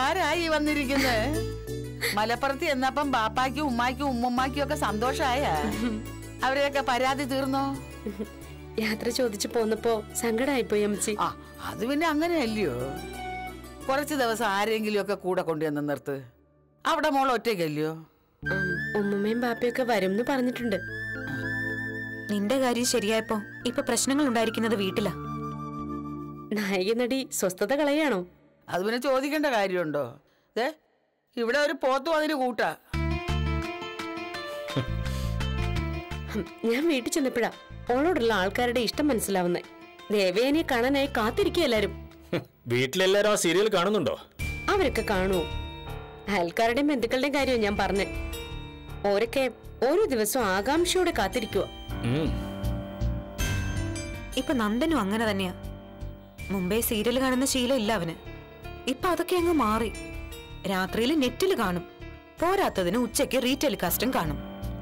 ആരായി വന്നിരിക്കുന്നത് മലപ്പുറത്ത് എന്നപ്പം ബാപ്പാക്കും ഉമ്മാക്കും ഉമ്മുമ്മാക്കും ഒക്കെ സന്തോഷായ അവരെയൊക്കെ പരാതി തീർന്നോ യാത്ര ചോദിച്ചു പോന്നപ്പോ സങ്കടായിപ്പോയി അമ്മച്ചി ആ അത് പിന്നെ അങ്ങനെയല്ലയോ കുറച്ച് ദിവസം ആരെങ്കിലും ഒക്കെ കൂടെ കൊണ്ടുവന്ന് നിർത്ത് അവിടെ മോൾ ഒറ്റയ്ക്കല്ലയോ ഉം, ഉമ്മുമ്മയും ബാപ്പയൊക്കെ വരും എന്ന് പറഞ്ഞിട്ടുണ്ട് നിന്റെ കാര്യം ശരിയായപ്പോ ഇപ്പൊ പ്രശ്നങ്ങൾ ഉണ്ടായിരിക്കുന്നത് വീട്ടിലാ നായിക നടി സ്വസ്ഥത കളയാണോ അത് പിന്നെ ചോദിക്കേണ്ട കാര്യമുണ്ടോ ഏ ഇവിടെ ഒരു പോത്തും അതിന് കൂട്ടാ ഹും, ഞാൻ വീട്ടിൽ ചെന്നപ്പോഴാ ഓളോടുള്ള ആൾക്കാരുടെ ഇഷ്ടം മനസ്സിലാവുന്നേ ദേവയാനിയെ കാണാനായി കാത്തിരിക്കുക എല്ലാരും ഹും, വീട്ടിലെല്ലാരും ആ സീരിയൽ കാണുന്നുണ്ടോ അവരൊക്കെ കാണുമോ അയൽക്കാരുടെയും ബന്ധുക്കളുടെയും കാര്യം ഞാൻ പറഞ്ഞേ ഓരൊക്കെ ഓരോ ദിവസവും ആകാംക്ഷയോടെ കാത്തിരിക്കുക ഉം. ഇപ്പൊ നന്ദനും അങ്ങനെ തന്നെയാ മുമ്പേ സീരിയൽ കാണുന്ന ശീലം ഇല്ല അവന് ഇപ്പൊ അതൊക്കെ അങ്ങ് മാറി രാത്രിയിൽ നെറ്റിൽ കാണും പോരാത്തതിന് ഉച്ചയ്ക്ക് റീടെലികാസ്റ്റും കാണും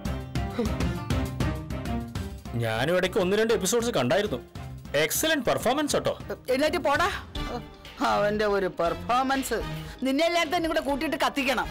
ഞാനും ഇടയ്ക്ക് ഒന്ന് രണ്ട് എപ്പിസോഡ്സ് കണ്ടായിരുന്നു എക്സലന്റ് പെർഫോമൻസ് കേട്ടോ എന്നിട്ട് പോടാ അവന്റെ ഒരു പെർഫോമൻസ് നിന്നെ എല്ലായിടത്തും കൂടെ കൂട്ടിയിട്ട് കത്തിക്കണം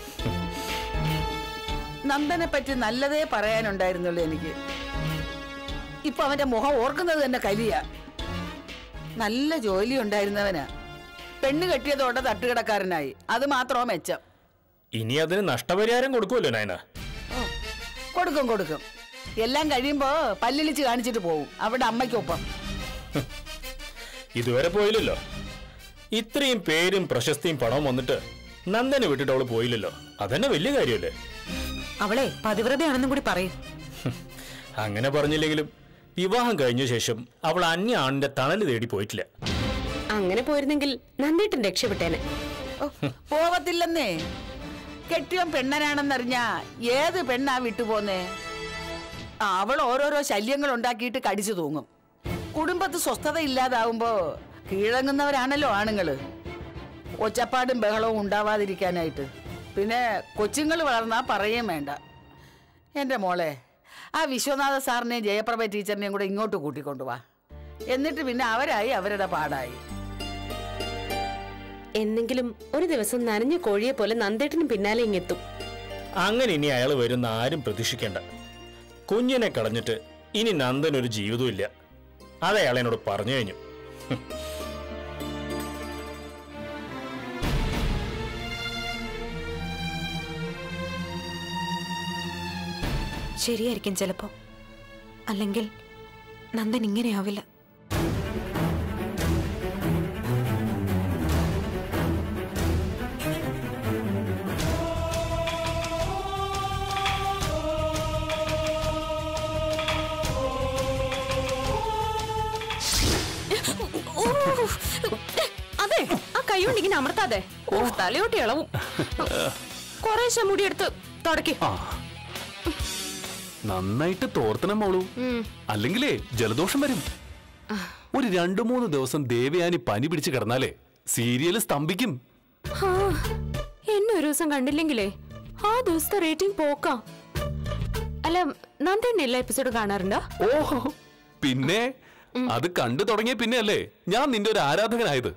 നന്ദനെ പറ്റി നല്ലതേ പറയാനുണ്ടായിരുന്നുള്ളൂ എനിക്ക് ഇപ്പൊ അവന്റെ മുഖം ഓർക്കുന്നത് തന്നെ കലിയ നല്ല ജോലി ഉണ്ടായിരുന്നവനാ പെണ്ണ് കെട്ടിയതോടെ തട്ടുകിടക്കാരനായി അത് മാത്രമോ മെച്ചം ഇനി അതിന് നഷ്ടപരിഹാരം കൊടുക്കുമല്ലോ നയന ഓ, കൊടുക്കും കൊടുക്കും എല്ലാം കഴിയുമ്പോ പല്ലിളിച്ച് കാണിച്ചിട്ട് പോവും അവിടെ അമ്മയ്ക്കൊപ്പം ഇതുവരെ പോയില്ലല്ലോ ഇത്രയും പേരും പ്രശസ്തിയും പണവും വന്നിട്ട് നന്ദനെ വിട്ടിട്ട് അവള് പോയില്ലല്ലോ അതന്നെ വലിയ കാര്യമല്ലേ അവളെ പതിവ്രതയാണെന്നും കൂടി പറയും ഹും, അങ്ങനെ പറഞ്ഞില്ലെങ്കിലും വിവാഹം കഴിഞ്ഞ ശേഷം അവൾ അന്യ ആണിന്റെ തണല് തേടി പോയിട്ടില്ല അങ്ങനെ പോയിരുന്നെങ്കിൽ നന്ദിട്ടും രക്ഷപ്പെട്ടേനെ ഓ, പോവത്തില്ലെന്നേ കെട്ടിയോൻ പെണ്ണനാണെന്നറിഞ്ഞാ ഏത് പെണ്ണാ വിട്ടുപോന്നേ ആ, അവൾ ഓരോരോ ശല്യങ്ങൾ ഉണ്ടാക്കിയിട്ട് കടിച്ചു തൂങ്ങും കുടുംബത്ത് സ്വസ്ഥത ഇല്ലാതാവുമ്പോ കീഴങ്ങുന്നവരാണല്ലോ ആണുങ്ങള് ഒച്ചപ്പാടും ബഹളവും ഉണ്ടാവാതിരിക്കാനായിട്ട് പിന്നെ കൊച്ചുങ്ങൾ വളർന്നാ പറയുകയും വേണ്ട എൻ്റെ മോളെ ആ വിശ്വനാഥ സാറിനെയും ജയപ്രഭ ടീച്ചറിനെയും കൂടെ ഇങ്ങോട്ട് കൂട്ടിക്കൊണ്ടുവാ എന്നിട്ട് പിന്നെ അവരായി അവരുടെ പാടായി എന്നെങ്കിലും ഒരു ദിവസം നനഞ്ഞ കോഴിയെ പോലെ നന്ദേട്ടനും പിന്നാലെ ഇങ്ങെത്തും അങ്ങനെ ഇനി അയാൾ വരുന്ന ആരും പ്രതീക്ഷിക്കേണ്ട കുഞ്ഞിനെ കളഞ്ഞിട്ട് ഇനി നന്ദൻ ഒരു ജീവിതവും ഇല്ല അത് അയാൾ എന്നോട് പറഞ്ഞു കഴിഞ്ഞു ശരിയായിരിക്കും ചിലപ്പോ അല്ലെങ്കിൽ നന്ദൻ ഇങ്ങനെയാവില്ല അതെ ആ കൈ കൊണ്ട് ഇങ്ങനെ അമർത്താതെ ഓ തലയോട്ടി ഇളവും കുറേശ്ശെ മുടിയെടുത്ത് തുടക്കി നന്നായിട്ട് തോർത്തണം മോളൂ അല്ലെങ്കിലേ ജലദോഷം വരും ഒരു രണ്ടു മൂന്ന് ദിവസം ദേവയാനി പനി പിടിച്ച് കിടന്നാലേ സീരിയല് സ്തംഭിക്കും എന്നെ ഒരു ദിവസം കണ്ടില്ലെങ്കിലേ ആ ദിവസത്തെ റേറ്റിംഗ് പോക്കാം അല്ല നന്ദേണ്ണ എല്ലാ എപ്പിസോഡ് കാണാറുണ്ടോ ഓഹോ പിന്നെ അത് കണ്ടു തുടങ്ങിയ പിന്നെ അല്ലേ ഞാൻ നിന്റെ ഒരു ആരാധകനായത്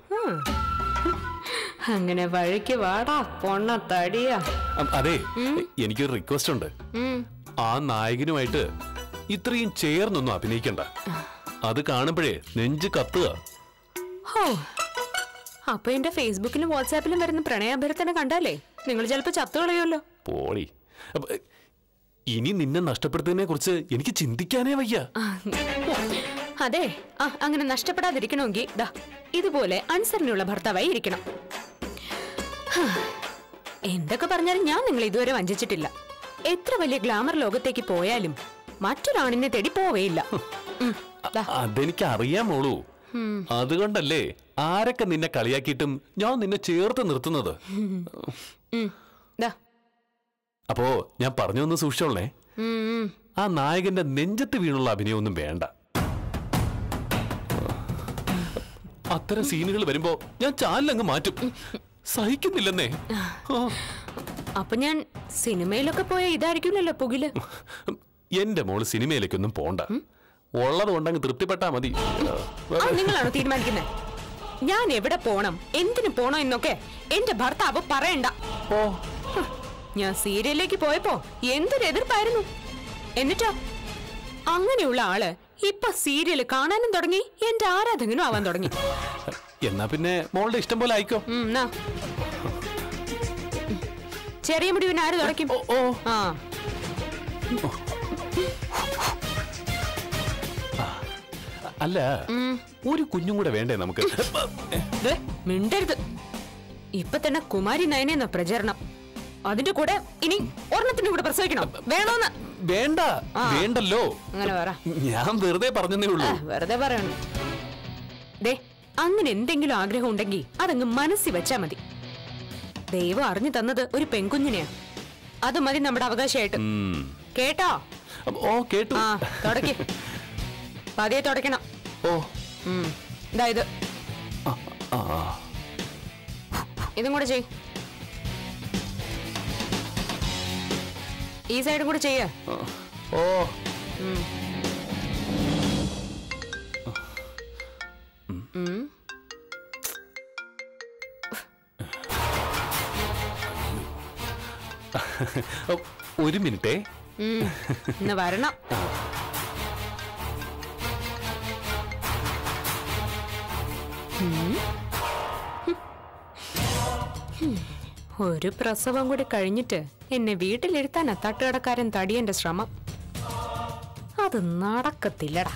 അങ്ങനെ വഴിക്ക് വാടാ പൊണ്ണ തടിയാ അ- അതെ എനിക്കൊരു റിക്വസ്റ്റ് ഉണ്ട് ആ നായകനുമായിട്ട് ഇത്രയും ചേർന്നൊന്നും അഭിനയിക്കണ്ട അത് കാണുമ്പോഴേ നെഞ്ച് കത്തുക ഹോ അപ്പൊ എന്റെ ഫേസ്ബുക്കിലും വാട്സാപ്പിലും വരുന്ന പ്രണയാഭ്യർത്ഥന കണ്ടാലേ നിങ്ങൾ ചിലപ്പോ ചത്തുകളയുമല്ലോ പോളി അപ്പൊ, ഇനി നിന്നെ നഷ്ടപ്പെടുത്തുന്നതിനെ കുറിച്ച് എനിക്ക് ചിന്തിക്കാനേ വയ്യ അതെ ആ അങ്ങനെ നഷ്ടപ്പെടാതിരിക്കണമെങ്കിൽ ദാ ഇതുപോലെ അനുസരണയുള്ള ഭർത്താവായി ഇരിക്കണം ഹാ, എന്തൊക്കെ പറഞ്ഞാലും ഞാൻ നിങ്ങൾ ഇതുവരെ വഞ്ചിച്ചിട്ടില്ല എത്ര വലിയ ഗ്ലാമർ ലോകത്തേക്ക് പോയാലും മറ്റൊരാണിനെ തേടി പോവേയില്ല ഉം, ദാ, അതെനിക്ക് അറിയാം മോളൂ അതുകൊണ്ടല്ലേ ആരൊക്കെ നിന്നെ കളിയാക്കിയിട്ടും ഞാൻ നിന്നെ ചേർത്ത് നിർത്തുന്നത് ഉം, ദാ, അപ്പോ ഞാൻ പറഞ്ഞു ഒന്ന് സൂക്ഷിച്ചോളേ ഉം, ഉം. ആ നായകന്റെ നെഞ്ചത്ത് വീണുള്ള അഭിനയമൊന്നും വേണ്ട അത്തരം സീനുകൾ വരുമ്പോ ഞാൻ ചാനലങ്ങ് മാറ്റും സഹിക്കുന്നില്ലെന്നേ ആ. അപ്പൊ ഞാൻ സിനിമയിലൊക്കെ പോയ ഇതായിരിക്കില്ലല്ലോ പുകില് എന്റെ മോള് സിനിമയിലേക്കൊന്നും പോണ്ട ഉള്ളത് കൊണ്ടങ്ങ് തൃപ്തിപ്പെട്ടാ മതി ആ നിങ്ങളാണോ തീരുമാനിക്കുന്നത് ഞാൻ എവിടെ പോണം എന്തിനു പോണോ എന്നൊക്കെ എന്റെ ഭർത്താവ് പറയണ്ട ഓ ഹ്, ഞാൻ സീരിയലിലേക്ക് പോയപ്പോ എന്തൊരു എതിർപ്പായിരുന്നു എന്നിട്ടോ അങ്ങനെയുള്ള ആള് ഇപ്പൊ സീരിയൽ കാണാനും തുടങ്ങി എന്റെ ആരാധകനും ആവാൻ തുടങ്ങി എന്നാ പിന്നെ മോളുടെ ഇഷ്ടം പോലെ ആയിക്കോ ഉം, നാ. ചെറിയ മുടിവിന് ആര് തുടയ്ക്കും ഓ ഓ ആ അല്ല ഒരു കുഞ്ഞും കൂടെ വേണ്ടേ നമുക്ക് ദേ, മിണ്ടരുത് ഇപ്പൊ തന്നെ കുമാരി നയനെന്ന പ്രചരണം അതിന്റെ കൂടെ ഇനി ഒരെണ്ണത്തിന്റെ കൂടെ പ്രസവിക്കണം വേണോന്ന് വേണ്ട വേണ്ടല്ലോ അങ്ങനെ പറ ഞാൻ വെറുതെ പറഞ്ഞതേ ഉള്ളൂ ആ, വെറുതെ പറയണം ദേ അങ്ങനെ എന്തെങ്കിലും ആഗ്രഹം ഉണ്ടെങ്കിൽ അതങ്ങ് മനസ്സിൽ വെച്ചാ മതി ദൈവം അറിഞ്ഞു തന്നത് ഒരു പെൺകുഞ്ഞിനെയാ അത് മതി നമ്മുടെ അവകാശമായിട്ട് ഉം. കേട്ടോ ഓ കേട്ടു ആ തുടക്കി പതിയെ തുടക്കണം ഓ ഉം. ദാ ഇത് ആ, ആ ഇതും കൂടെ ചെയ് ഈ സൈഡും കൂടെ ചെയ്യ ഓ ഓ, ഒരു മിനിറ്റേ ഇന്ന് വരണം ഉം. ഉം. ഒരു പ്രസവം കൂടി കഴിഞ്ഞിട്ട് എന്നെ വീട്ടിലിരുത്താനാ തട്ടുകടക്കാരൻ തടിയന്റെ ശ്രമം അത് നടക്കത്തില്ലടാ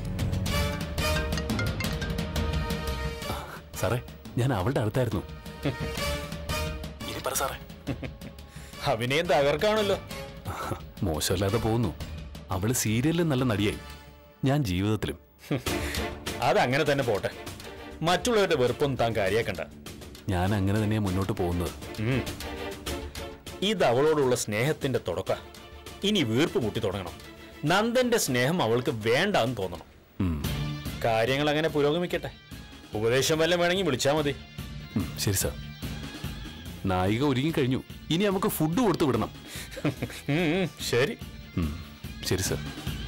സാറേ ഞാൻ അവളുടെ അടുത്തായിരുന്നു ഇനി പറ സാറേ അഭിനയം തകർക്കാണല്ലോ മോശമല്ലാതെ പോകുന്നു അവള് സീരിയലിലും നല്ല നടിയായി ഞാൻ ജീവിതത്തിലും അതങ്ങനെ തന്നെ പോട്ടെ മറ്റുള്ളവരുടെ വെറുപ്പൊന്നും താൻ കാര്യാക്കണ്ട ഞാൻ അങ്ങനെ തന്നെയാ മുന്നോട്ട് പോകുന്നത് ഉം. ഇത് അവളോടുള്ള സ്നേഹത്തിന്റെ തുടക്ക ഇനി വീർപ്പ് മുട്ടി തുടങ്ങണം നന്ദന്റെ സ്നേഹം അവൾക്ക് വേണ്ടാന്ന് തോന്നണം ഉം. കാര്യങ്ങൾ അങ്ങനെ പുരോഗമിക്കട്ടെ ഉപദേശം വല്ലതും വേണമെങ്കിൽ വിളിച്ചാൽ മതി ഉം, ശരി സാർ നായിക ഒരുങ്ങി കഴിഞ്ഞു ഇനി നമുക്ക് ഫുഡ് കൊടുത്തു വിടണം ഉം, ഉം, ശരി ഉം, ശരി സാർ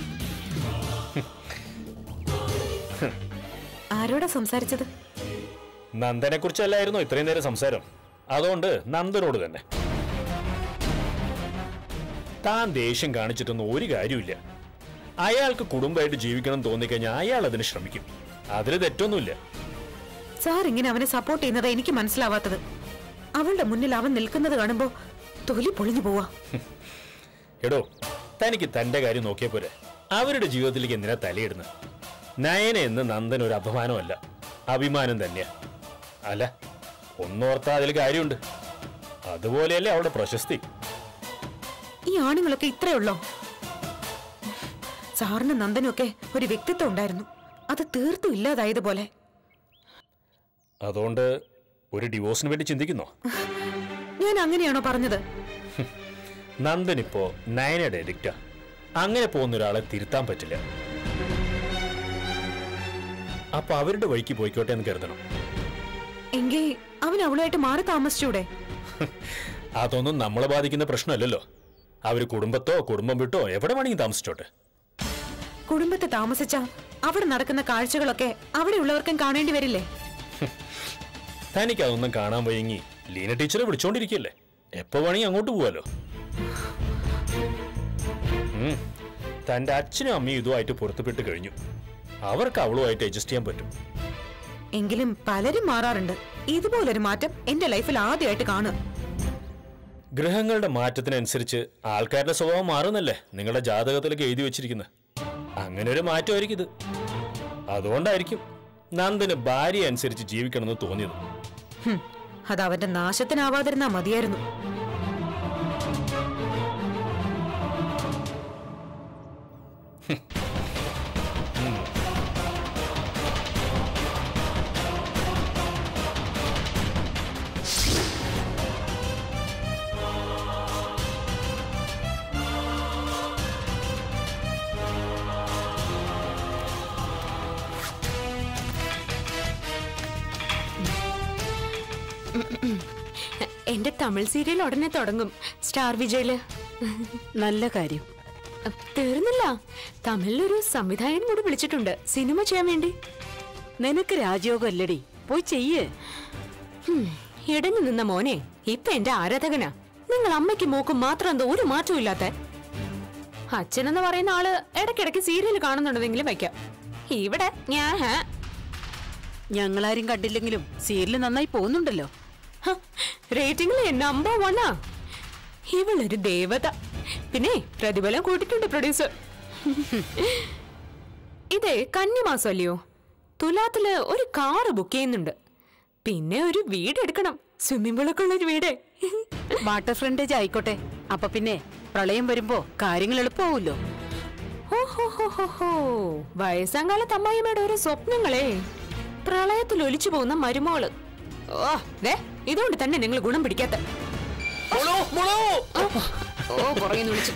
ആരോടാ സംസാരിച്ചത് നന്ദനെ കുറിച്ചല്ലായിരുന്നു ഇത്രയും നേരം സംസാരം അതുകൊണ്ട് നന്ദനോട് തന്നെ താൻ ദേഷ്യം കാണിച്ചിട്ടൊന്നും ഒരു കാര്യമില്ല അയാൾക്ക് കുടുംബമായിട്ട് ജീവിക്കണം തോന്നിക്കഴിഞ്ഞാൽ അയാൾ അതിന് ശ്രമിക്കും അതിൽ തെറ്റൊന്നുമില്ല സാർ ഇങ്ങനെ അവനെ സപ്പോർട്ട് ചെയ്യുന്നത് എനിക്ക് മനസ്സിലാവാത്തത് അവളുടെ മുന്നിൽ അവൻ നിൽക്കുന്നത് കാണുമ്പോ തൊലി പൊളിഞ്ഞു പോവാ എടോ തനിക്ക് തന്റെ കാര്യം നോക്കിയ പോരെ അവരുടെ ജീവിതത്തിലേക്ക് എന്തിനാ തലയിടുന്നത് നയന എന്ന് നന്ദൻ ഒരു അപമാനമല്ല അഭിമാനം തന്നെയാ അല്ല ഒന്നോർത്താ അതിൽ കാര്യമുണ്ട് അതുപോലെയല്ലേ അവളുടെ പ്രശസ്തി ഈ ആണുങ്ങളൊക്കെ ഇത്രയുള്ളോ സാറിന് നന്ദനൊക്കെ ഒരു വ്യക്തിത്വം ഉണ്ടായിരുന്നു അത് തീർത്തും ഇല്ലാതായതുപോലെ അതുകൊണ്ട് ഒരു ഡിവോഴ്സിന് വേണ്ടി ചിന്തിക്കുന്നോ ഞാൻ അങ്ങനെയാണോ പറഞ്ഞത് നന്ദൻ ഇപ്പോ നയനയുടെ എഡിക്റ്റാ അങ്ങനെ പോകുന്ന ഒരാളെ തിരുത്താൻ പറ്റില്ല അപ്പൊ അവരുടെ വഴിക്ക് പോയിക്കോട്ടെ എന്ന് കരുതണം എങ്കിൽ അവൻ അവളുമായിട്ട് മാറി താമസിച്ചൂടെ അതൊന്നും നമ്മളെ ബാധിക്കുന്ന പ്രശ്നമല്ലല്ലോ അവര് കുടുംബത്തോ കുടുംബം വിട്ടോ എവിടെ വേണമെങ്കിൽ താമസിച്ചോട്ടെ കുടുംബത്തെ താമസിച്ച അവിടെ നടക്കുന്ന കാഴ്ചകളൊക്കെ അവിടെയുള്ളവർക്കും കാണേണ്ടി വരില്ലേ തനിക്ക് അതൊന്നും കാണാൻ വയ്യെങ്കി ലീന ടീച്ചറെ വിളിച്ചോണ്ടിരിക്കല്ലേ എപ്പോ വേണമെങ്കിൽ അങ്ങോട്ട് പോവാലോ ഉം. തന്റെ അച്ഛനും അമ്മയും ഇതുമായിട്ട് പൊരുത്തപ്പെട്ട് കഴിഞ്ഞു അവർക്ക് അവളുമായിട്ട് അഡ്ജസ്റ്റ് ചെയ്യാൻ പറ്റും എങ്കിലും പലരും മാറാറുണ്ട് ഇതുപോലൊരു മാറ്റം എന്റെ ലൈഫിൽ ആദ്യമായിട്ട് കാണുക ഗ്രഹങ്ങളുടെ മാറ്റത്തിനനുസരിച്ച് ആൾക്കാരുടെ സ്വഭാവം മാറുന്നല്ലേ നിങ്ങളുടെ ജാതകത്തിലൊക്കെ എഴുതി വെച്ചിരിക്കുന്നത് അങ്ങനെ ഒരു മാറ്റമായിരിക്കും ഇത് അതുകൊണ്ടായിരിക്കും നന്ദന് ഭാര്യ അനുസരിച്ച് ജീവിക്കണമെന്ന് തോന്നിയത് ഹും, അത് അവന്റെ നാശത്തിനാവാതിരുന്നാ മതിയായിരുന്നു എന്റെ തമിഴ് സീരിയൽ ഉടനെ തുടങ്ങും സ്റ്റാർ വിജയില് നല്ല കാര്യം തീർന്നില്ല തമിഴിലൊരു സംവിധായകൻ കൂടി വിളിച്ചിട്ടുണ്ട് സിനിമ ചെയ്യാൻ വേണ്ടി നിനക്ക് രാജയോഗം അല്ലടി പോയി ചെയ്യ് ഇടഞ്ഞു നിന്ന മോനെ ഇപ്പൊ എന്റെ ആരാധകനാ നിങ്ങൾ അമ്മയ്ക്കും മോക്കും മാത്രം എന്തോ ഒരു മാറ്റവും ഇല്ലാത്ത അച്ഛനെന്ന് പറയുന്ന ആള് ഇടയ്ക്കിടയ്ക്ക് സീരിയൽ കാണുന്നുണ്ടെങ്കിലും വയ്ക്കാം ഇവിടെ ഞാൻ ഹ, ഞങ്ങളാരും കണ്ടില്ലെങ്കിലും സീരിയൽ നന്നായി പോകുന്നുണ്ടല്ലോ ഹ, റേറ്റിംഗിൽ നമ്പർ വണ്ണാ ഇവളൊരു ദേവത പിന്നെ പ്രതിഫലം കൂട്ടിട്ടുണ്ട് പ്രൊഡ്യൂസർ ഇതേ കന്നിമാസം അല്ലയോ തുലാത്തില് ഒരു കാറ് ബുക്ക് ചെയ്യുന്നുണ്ട് പിന്നെ ഒരു വീട് എടുക്കണം സ്വിമ്മിംഗ് പൂളൊക്കെ ഉള്ള ഒരു വീട് വാട്ടർ ഫ്രണ്ടേജ് ആയിക്കോട്ടെ അപ്പൊ പിന്നെ പ്രളയം വരുമ്പോ കാര്യങ്ങൾ എളുപ്പമാവുമല്ലോ ഓഹോഹോഹോഹോ. വയസ്സാം കാലത്ത് അമ്മായിമ്മയുടെ ഓരോ സ്വപ്നങ്ങളെ പ്രളയത്തിൽ ഒലിച്ചു പോകുന്ന മരുമോള് ഓ ദേ ഇതുകൊണ്ട് തന്നെ നിങ്ങൾ ഗുണം പിടിക്കാത്ത ഓ പുറകെന്ന് വിളിച്ചു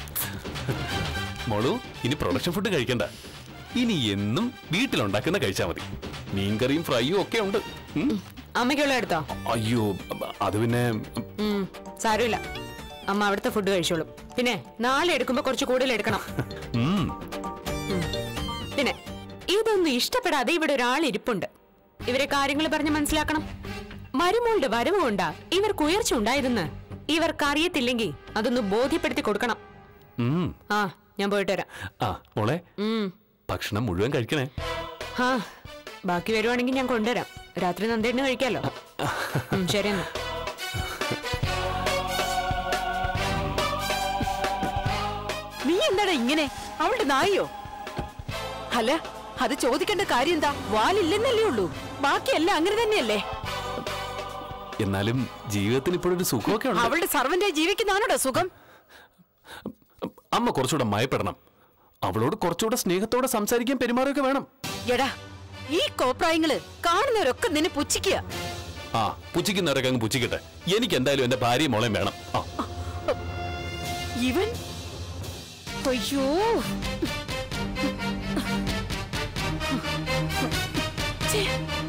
മോളു ഇനി പ്രൊഡക്ഷൻ ഫുഡ് കഴിക്കണ്ട ഇനി എന്നും വീട്ടിലുണ്ടാക്കുന്ന കഴിച്ചാ മതി മീൻകറിയും ഫ്രൈയും ഒക്കെ ഉണ്ട് ഉം. അമ്മയ്ക്കുള്ള എടുത്തോ അയ്യോ അത് പിന്നെ ഉം, സാരമില്ല അമ്മ അവിടുത്തെ ഫുഡ് കഴിച്ചോളും പിന്നെ നാളെ എടുക്കുമ്പോ കുറച്ച് കൂടുതൽ എടുക്കണം ഉം. പിന്നെ ഇതൊന്നും ഇഷ്ടപ്പെടാതെ ഇവിടെ ഒരാൾ ഇരിപ്പുണ്ട് ഇവരെ കാര്യങ്ങൾ പറഞ്ഞ് മനസ്സിലാക്കണം മരുമോളുടെ വരവ് കൊണ്ടാ ഇവർക്ക് ഉയർച്ച ഉണ്ടായതെന്ന് ഇവർക്ക് അറിയത്തില്ലെങ്കിൽ അതൊന്ന് ബോധ്യപ്പെടുത്തി കൊടുക്കണം ഉം. ആ ഞാൻ പോയിട്ട് വരാം ആ മോളെ ഉം. ഭക്ഷണം മുഴുവൻ കഴിക്കണേ ആ ബാക്കി വരുവാണെങ്കിൽ ഞാൻ കൊണ്ടുവരാം രാത്രി നന്ദേണ്ണ കഴിക്കാലോ ഉം, ശരി എന്നാ നീ എന്താടാ ഇങ്ങനെ അവളുടെ നായോ അല്ല അത് ചോദിക്കേണ്ട കാര്യം എന്താ വാലില്ലെന്നല്ലേ ഉള്ളൂ ബാക്കിയെല്ലാം അങ്ങനെ തന്നെയല്ലേ എന്നാലും ജീവിതത്തിന് ഇപ്പോഴൊരു സുഖമൊക്കെ ഉണ്ട് അവളുടെ സർവന്റായി ജീവിക്കുന്നതാണോടാ സുഖം അമ്മ കുറച്ചുകൂടെ മയപ്പെടണം അവളോട് കുറച്ചുകൂടെ സ്നേഹത്തോടെ സംസാരിക്കാൻ പെരുമാറുകയൊക്കെ വേണം എടാ ഈ കോപ്രായങ്ങള് കാണുന്നവരൊക്കെ നിന്നെ പുച്ഛിക്കുക ആ പുച്ഛിക്കുന്നവരൊക്കെ അങ്ങ് പുച്ഛിക്കട്ടെ എനിക്ക് എന്തായാലും എന്റെ ഭാര്യയും മോളെയും വേണം ആ ഇവൻ അയ്യോ ഛേ,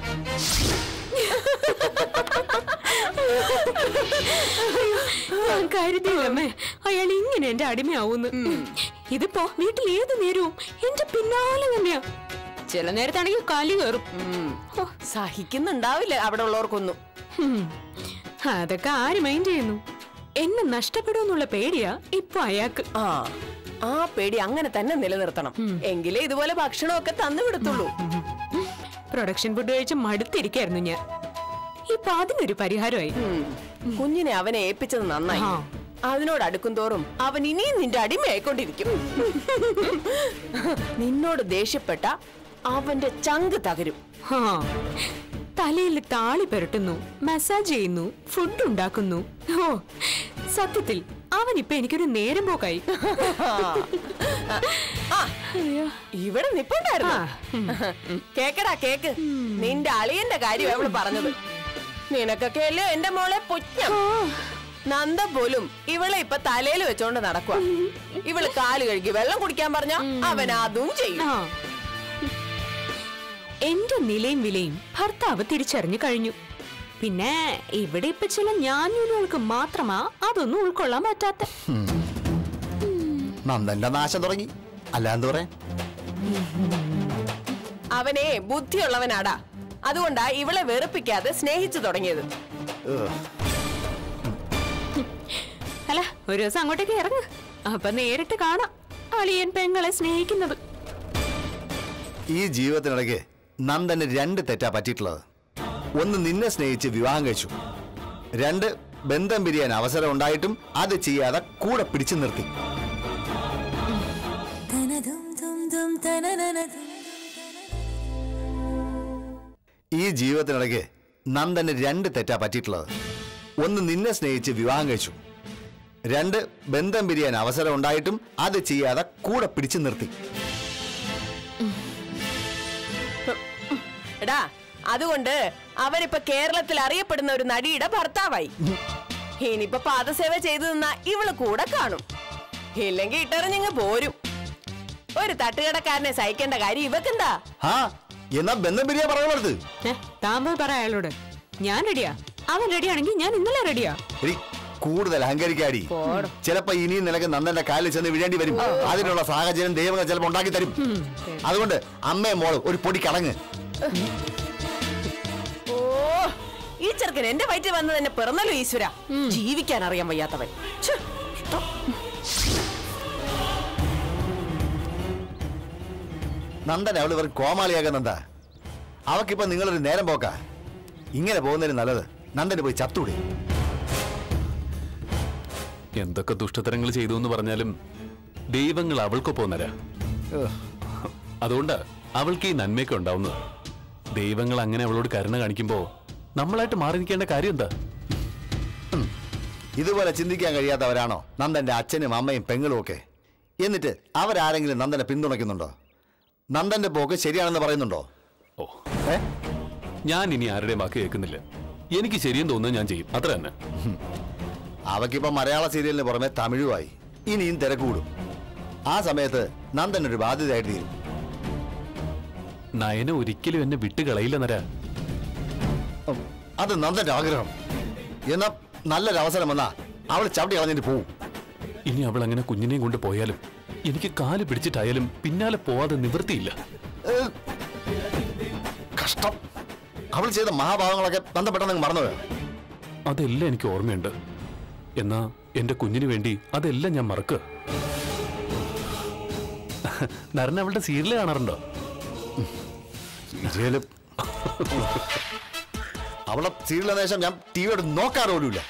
ഞാൻ കരുതിയില്ലമ്മേ അയാൾ ഇങ്ങനെ എന്റെ അടിമയാവൂന്ന് ഇതിപ്പോ വീട്ടിൽ ഏത് നേരവും എന്റെ പിന്നാലെ തന്നെയാ ചില നേരത്താണെങ്കിൽ കലി കയറും ഉം. സഹിക്കുന്നുണ്ടാവില്ല അവിടെ ഉള്ളവർക്കൊന്നും ഹും. അതൊക്കെ ആര് മൈൻഡ് ചെയ്യുന്നു എന്നെ നഷ്ടപ്പെടുമെന്നുള്ള പേടിയാ ഇപ്പൊ അയാൾക്ക് ആ ആ പേടി അങ്ങനെ തന്നെ നിലനിർത്തണം എങ്കിലേ ഇതുപോലെ ഭക്ഷണമൊക്കെ തന്നു വിടത്തുള്ളൂ പ്രൊഡക്ഷൻ ഫുഡ് കഴിച്ച് മടുത്തിരിക്കായിരുന്നു ഞാൻ ഇപ്പൊ അതിനൊരു പരിഹാരമായി ഉം. കുഞ്ഞിനെ അവനെ ഏൽപ്പിച്ചത് നന്നായി ആ. അതിനോട് അടുക്കും തോറും അവൻ ഇനിയും നിന്റെ അടിമയായിക്കൊണ്ടിരിക്കും നിന്നോട് ദേഷ്യപ്പെട്ട അവന്റെ ചങ്ക് തകരും ഹാ. തലയിൽ താളി പുരട്ടുന്നു മസാജ് ചെയ്യുന്നു ഫുഡ് ഉണ്ടാക്കുന്നു ഓ സത്യത്തിൽ അവൻ ഇപ്പൊ എനിക്കൊരു നേരം പോക്കായി ഇവിടെ നിപ്പുണ്ടായിരുന്നു കേക്കടാ കേക്ക് നിന്റെ അളിയന്റെ കാര്യം അവള് പറഞ്ഞത് നിനക്കൊക്കെ അല്ലേ എന്റെ മോളെ പുച്ഛം നന്ദ പോലും ഇവളെ ഇപ്പൊ തലയിൽ വെച്ചോണ്ട് നടക്കുക ഇവള് കാല് കഴുകി വെള്ളം കുടിക്കാൻ പറഞ്ഞ അവൻ അതും ചെയ്യും ആ. എന്റെ നിലയും വിലയും ഭർത്താവ് തിരിച്ചറിഞ്ഞു കഴിഞ്ഞു പിന്നെ ഇവിടെ ഇപ്പൊ ചില ഞാനൂലുകൾക്ക് മാത്രമാ അതൊന്നും ഉൾക്കൊള്ളാൻ പറ്റാത്ത നന്ദന്റെ നാശം തുടങ്ങി അല്ലാന്ന് പറയാൻ അവനെ ബുദ്ധിയുള്ളവനാടാ അതുകൊണ്ടാ ഇവളെ വെറുപ്പിക്കാതെ സ്നേഹിച്ചു തുടങ്ങിയത് അല്ല ഒരു ദിവസം അങ്ങോട്ടേക്ക് ഇറങ്ങ് അപ്പൊ നേരിട്ട് കാണാം അളിയൻ പെങ്ങളെ സ്നേഹിക്കുന്നത് ഈ ജീവിതത്തിനിടയ്ക്ക് നന്ദന് രണ്ട് തെറ്റാ പറ്റിയിട്ടുള്ളത് ഒന്ന് നിന്നെ സ്നേഹിച്ച് വിവാഹം കഴിച്ചു രണ്ട് ബന്ധം പിരിയാൻ അവസരം ഉണ്ടായിട്ടും അത് ചെയ്യാതെ കൂടെ പിടിച്ചു നിർത്തി ഈ ജീവിതത്തിനിടയ്ക്ക് നന്ദന് രണ്ട് തെറ്റാ പറ്റിയിട്ടുള്ളത് ഒന്ന് നിന്നെ സ്നേഹിച്ച് വിവാഹം കഴിച്ചു രണ്ട് ബന്ധം പിരിയാൻ അവസരം ഉണ്ടായിട്ടും അത് ചെയ്യാതെ കൂടെ പിടിച്ചു നിർത്തി എടാ അതുകൊണ്ട് അവരിപ്പൊ കേരളത്തിൽ അറിയപ്പെടുന്ന ഒരു നടിയുടെ ഭർത്താവായി ഇനിയിപ്പൊ പാദസേവ ചെയ്തു നിന്ന ഇവള് കൂടെ കാണും ഇല്ലെങ്കി ഇട്ടെറിഞ്ഞിങ്ങ് പോരും ഒരു തട്ടുകടക്കാരനെ സഹിക്കേണ്ട കാര്യം ഇവക്കെന്താ ആ എന്നാ ബന്ധം പിരിയാൻ പറയുന്നത് ഏ, താൻ പോയി പറ അയാളോട് ഞാൻ റെഡിയാ അവൻ റെഡിയാണെങ്കിൽ ഞാൻ ഇന്നലെ റെഡിയാ എടി കൂടുതൽ അഹങ്കരിക്കാടി ചിലപ്പോ ഇനിയും നിനക്ക് നന്ദന്റെ കാലിൽ ചെന്ന് വീഴേണ്ടി വരും അതിനുള്ള സാഹചര്യം ദൈവങ്ങൾ ചിലപ്പോ ഉണ്ടാക്കി തരും അതുകൊണ്ട് അമ്മയും മോളും ഒരു പൊടി കടങ്ങ് ഈ ചെറുക്കൻ എന്റെ വയറ്റിൽ വന്നത് എന്നെ പിറന്നല്ലോ ഈശ്വര ജീവിക്കാൻ അറിയാൻ വയ്യാത്തവൻ ഛെ, ഇഷ്ടം. നന്ദൻ അവള് വെറും കോമാളിയാകാൻ നന്ദ അവക്കിപ്പോ നിങ്ങളൊരു നേരം പോക്ക ഇങ്ങനെ പോകുന്നതിന് നല്ലത് നന്ദന് പോയി ചത്തൂടെ എന്തൊക്കെ ദുഷ്ടതരങ്ങൾ ചെയ്തു എന്ന് പറഞ്ഞാലും ദൈവങ്ങൾ അവൾക്കൊപ്പം നരാ അതുകൊണ്ട് അവൾക്ക് ഈ നന്മയൊക്കെ ഉണ്ടാവുന്നത് ദൈവങ്ങൾ അങ്ങനെ അവളോട് കരുണ കാണിക്കുമ്പോ നമ്മളായിട്ട് മാറി നിൽക്കേണ്ട കാര്യം എന്താ ഇതുപോലെ ചിന്തിക്കാൻ കഴിയാത്തവരാണോ നന്ദന്റെ അച്ഛനും അമ്മയും പെങ്ങളും ഒക്കെ എന്നിട്ട് അവരാരെങ്കിലും നന്ദനെ പിന്തുണയ്ക്കുന്നുണ്ടോ നന്ദന്റെ പോക്ക് ശരിയാണെന്ന് പറയുന്നുണ്ടോ ഓ ഏ ഞാൻ ഇനി ആരുടെയും വാക്ക് കേൾക്കുന്നില്ല എനിക്ക് ശരിയെന്ന് തോന്നുന്നത് ഞാൻ ചെയ്യും അത്ര തന്നെ അവക്കിപ്പോ മലയാള സീരിയലിന് പുറമെ തമിഴുമായി ഇനിയും തിരക്കൂടും ആ സമയത്ത് നന്ദൻ ഒരു ബാധ്യതയായിട്ട് തീരും നയന ഒരിക്കലും എന്നെ വിട്ടുകളയില്ല നരാ ഉം, അത് നന്ദന്റെ ആഗ്രഹം എന്നാ നല്ലൊരു അവസരം വന്നാ അവൾ ചവിട്ടി കളഞ്ഞിട്ട് പോവും ഇനി അവൾ അങ്ങനെ കുഞ്ഞിനെയും കൊണ്ട് പോയാലും എനിക്ക് കാല് പിടിച്ചിട്ടായാലും പിന്നാലെ പോവാതെ നിവൃത്തിയില്ല ഏ, കഷ്ടം അവൾ ചെയ്ത മഹാഭാവങ്ങളൊക്കെ നന്ദ പെട്ടെന്ന് മറന്നുപോയോ അതെല്ലാം എനിക്ക് ഓർമ്മയുണ്ട് എന്നാ എന്റെ കുഞ്ഞിന് വേണ്ടി അതെല്ലാം ഞാൻ മറക്കുക നരൻ അവളുടെ സീരിയൽ കാണാറുണ്ടോ സീരിയല് അവളെ സീരിയൽ ശേഷം ഞാൻ ടി വിയോട് നോക്കാറ് പോലുമില്ല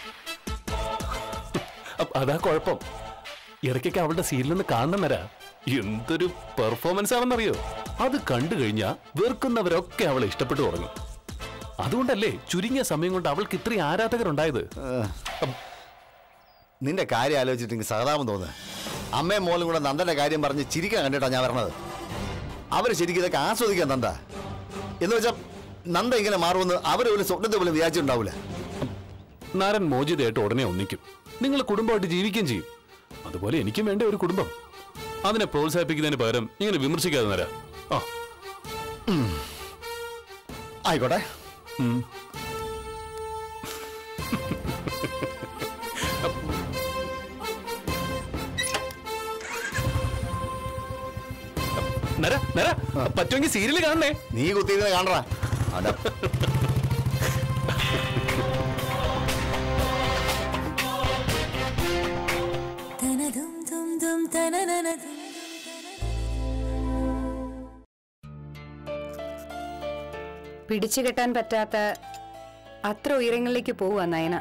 അപ്പ അതാ കുഴപ്പം ഇടയ്ക്കൊക്കെ അവളുടെ സീരിയലൊന്ന് കാണണം നരാ എന്തൊരു പെർഫോമൻസ് ആണെന്നറിയോ അത് കണ്ടു കഴിഞ്ഞാ വെറുക്കുന്നവരൊക്കെ അവളെ ഇഷ്ടപ്പെട്ടു തുടങ്ങും അതുകൊണ്ടല്ലേ ചുരുങ്ങിയ സമയം കൊണ്ട് അവൾക്ക് ഇത്രയും ആരാധകരുണ്ടായത് നിന്റെ കാര്യം ആലോചിച്ചിട്ട് എനിക്ക് സഹതാപം തോന്നുന്നു അമ്മയും മോളും കൂടെ നന്ദന്റെ കാര്യം പറഞ്ഞ് ചിരിക്കാൻ കണ്ടിട്ടാ ഞാൻ വരണത് അവര് ശരിക്കും ഇതൊക്കെ ആസ്വദിക്കാൻ നന്ദ എന്ന് വെച്ചാൽ നന്ദ ഇങ്ങനെ മാറുമെന്ന് അവര് ഒരു സ്വപ്നത്തെ പോലും വിചാരിച്ചിട്ടുണ്ടാവില്ല നാരൻ മോചിതയായിട്ട് ഉടനെ ഒന്നിക്കും നിങ്ങൾ കുടുംബമായിട്ട് ജീവിക്കുകയും ചെയ്യും അതുപോലെ എനിക്കും വേണ്ട ഒരു കുടുംബം അതിനെ പ്രോത്സാഹിപ്പിക്കുന്നതിന് പകരം ഇങ്ങനെ വിമർശിക്കാതെ നേരാ ആ ആയിക്കോട്ടെ ഉം. നര നര പറ്റുമെങ്കിൽ സീരിയൽ കാണണേ നീ കുത്തിയിരുന്ന് കാണറ അതാ പിടിച്ചു കെട്ടാൻ പറ്റാത്ത അത്ര ഉയരങ്ങളിലേക്ക് പോവുക നയന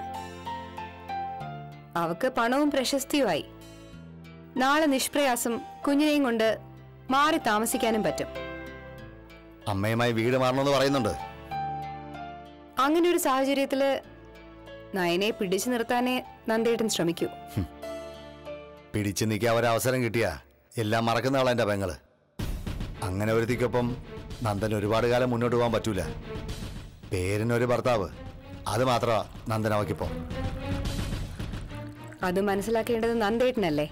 അവക്ക് പണവും പ്രശസ്തിയുമായി നാളെ നിഷ്പ്രയാസം കുഞ്ഞിനെയും കൊണ്ട് മാറി താമസിക്കാനും പറ്റും അമ്മയുമായി വീട് മാറണമെന്ന് പറയുന്നുണ്ട് അങ്ങനെ ഒരു സാഹചര്യത്തില് നയനെ പിടിച്ചു നിർത്താനേ നന്ദേട്ടൻ ശ്രമിക്കൂ പിടിച്ചു നിൽക്കാൻ ഒരവസരം കിട്ടിയ എല്ലാം മറക്കുന്ന ആളാ എന്റെ പെങ്ങള് അങ്ങനെ ഒരുത്തിക്കൊപ്പം നന്ദൻ ഒരുപാട് കാലം മുന്നോട്ട് പോകാൻ പറ്റൂല പേരിനൊരു ഭർത്താവ് അത് മാത്രമാ നന്ദൻ അവക്കിപ്പോ അത് മനസ്സിലാക്കേണ്ടത് നന്ദേട്ടനല്ലേ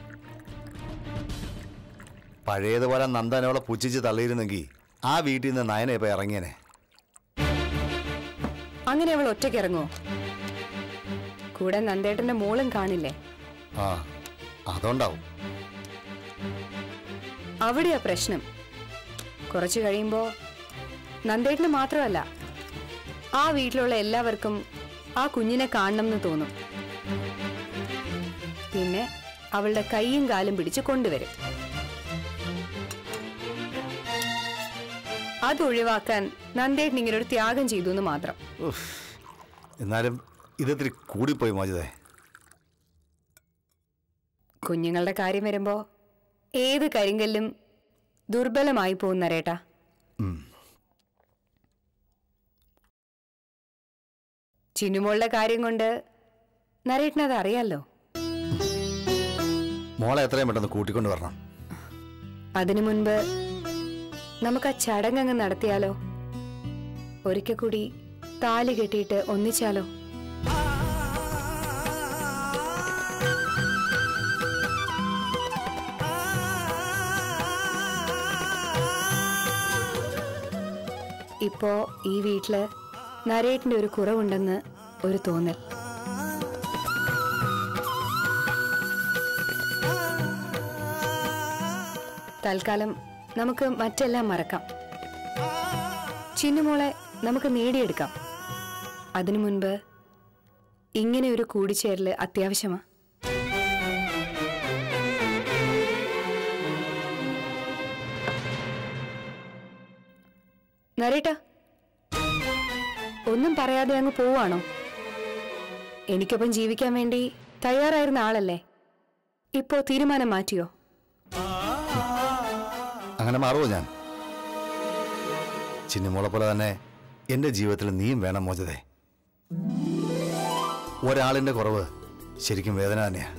പഴയതുപോലെ നന്ദനോളെ പുച്ഛിച്ച് തള്ളിയിരുന്നെങ്കിൽ ആ വീട്ടിൽ നിന്ന് നയനെ ഇപ്പൊ ഇറങ്ങിയനെ അങ്ങനെ അവൾ ഒറ്റയ്ക്ക് ഇറങ്ങുമോ കൂടെ നന്ദേട്ടന്റെ മോളും കാണില്ലേ ആ അതുണ്ടാവും അവിടെയാ പ്രശ്നം കുറച്ചു കഴിയുമ്പോ നന്ദേട്ടന് മാത്രമല്ല ആ വീട്ടിലുള്ള എല്ലാവർക്കും ആ കുഞ്ഞിനെ കാണണം എന്ന് തോന്നും പിന്നെ അവളുടെ കൈയും കാലും പിടിച്ച് കൊണ്ടുവരും അത് ഒഴിവാക്കാൻ നന്ദേട്ടൻ ഇങ്ങനെ ഒരു ത്യാഗം ചെയ്തു എന്ന് മാത്രം ഉഫ്. എന്നാലും ഇത്തിരി കൂടിപ്പോയി മോചിതേ കുഞ്ഞുങ്ങളുടെ കാര്യം വരുമ്പോ ഏത് കരിങ്കല്ലും ദുർബലമായി പോകും നരേട്ടാ ചിന്നുമോളുടെ കാര്യം കൊണ്ട് നരേട്ടനത് അറിയാലോ മോളെ എത്രയും പെട്ടെന്ന് കൂട്ടിക്കൊണ്ട് വരണം അതിനു മുൻപ് നമുക്ക് ആ ചടങ്ങങ്ങ് നടത്തിയാലോ ഒരിക്കൽ കൂടി താലി കെട്ടിയിട്ട് ഒന്നിച്ചാലോ ഇപ്പോ ഈ വീട്ടില് നരേട്ടിന്റെ ഒരു കുറവുണ്ടെന്ന് ഒരു തോന്നൽ തൽക്കാലം നമുക്ക് മറ്റെല്ലാം മറക്കാം ചിന്നുമോളെ നമുക്ക് നേടിയെടുക്കാം അതിനു മുൻപ് ഇങ്ങനെ ഒരു കൂടിച്ചേരല് അത്യാവശ്യമാ നരേട്ടാ ഒന്നും പറയാതെ അങ്ങ് പോവാണോ എനിക്കൊപ്പം ജീവിക്കാൻ വേണ്ടി തയ്യാറായിരുന്ന ആളല്ലേ ഇപ്പോ തീരുമാനം മാറ്റിയോ അങ്ങനെ മാറുമോ ഞാൻ ചിന്നിമോളെ പോലെ തന്നെ എന്റെ ജീവിതത്തിൽ നീയും വേണം മോചതേ ഒരാളിന്റെ കുറവ് ശരിക്കും വേദന തന്നെയാ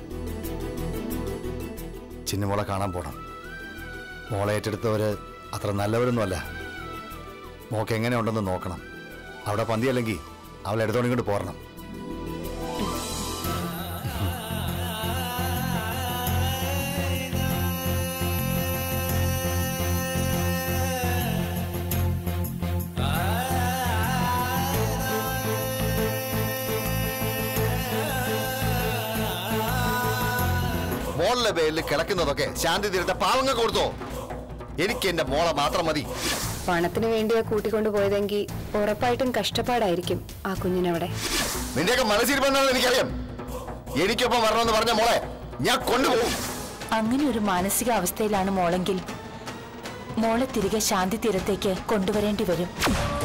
ചിന്നിമോളെ കാണാൻ പോണം മോളെ ഏറ്റെടുത്തവര് അത്ര നല്ലവരൊന്നുമല്ല മോക്ക് എങ്ങനെ ഉണ്ടെന്ന് നോക്കണം അവിടെ പന്തിയല്ലെങ്കിൽ അവളെ എടുത്തോണ്ട് ഇങ്ങോട്ട് പോരണം മോളിലെ പേരിൽ കിടക്കുന്നതൊക്കെ ശാന്തി തീരത്തെ പാവങ്ങൾ കൊടുത്തോ എനിക്ക് എന്റെ മോളെ മാത്രം മതി പണത്തിന് വേണ്ടിയാ കൂട്ടിക്കൊണ്ടു പോയതെങ്കിൽ ഉറപ്പായിട്ടും കഷ്ടപ്പാടായിരിക്കും ആ കുഞ്ഞിനവിടെ നിന്റെയൊക്കെ മനസ്സിരിപ്പെന്നാണെന്ന് എനിക്കറിയാം എനിക്കൊപ്പം വരണമെന്ന് പറഞ്ഞ മോളെ ഞാൻ കൊണ്ടുപോകും അങ്ങനെ ഒരു മാനസികാവസ്ഥയിലാണ് മോളെങ്കിൽ മോളെ തിരികെ ശാന്തി തീരത്തേക്ക് കൊണ്ടുവരേണ്ടി വരും